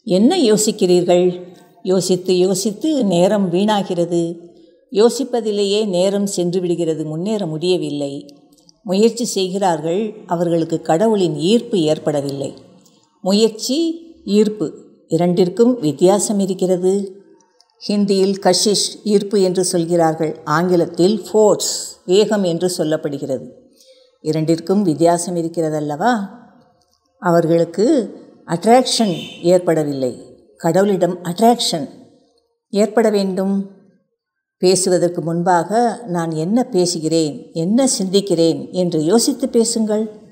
என்ன யோசிக்கிறீர்கள் யோசித்து யோசித்து நேரம் வீணாகிறது யோசிப்பதிலேயே நேரம் சென்று விடுகிறது முன்னேற முடியவில்லை முயற்சி செய்கிறார்கள் அவர்களுக்கு கடவுளின் ஈர்ப்பு ஏற்படவில்லை முயற்சி ஈர்ப்பு இரண்டிற்கும் வித்தியாசம் இருக்கிறது ஹிந்தியில் கஷிஷ் ஈர்ப்பு என்று சொல்கிறார்கள் ஆங்கிலத்தில் ஃபோர்ஸ் வேகம் என்று சொல்லப்படுகிறது இரண்டிற்கும் வித்தியாசம் இருக்கிறதல்லவா அவர்களுக்கு அட்ராக்ஷன் ஏற்படவில்லை கடவுளிடம் அட்ராக்ஷன் ஏற்பட வேண்டும் பேசுவதற்கு முன்பாக நான் என்ன பேசுகிறேன் என்ன சிந்திக்கிறேன் என்று யோசித்து பேசுங்கள்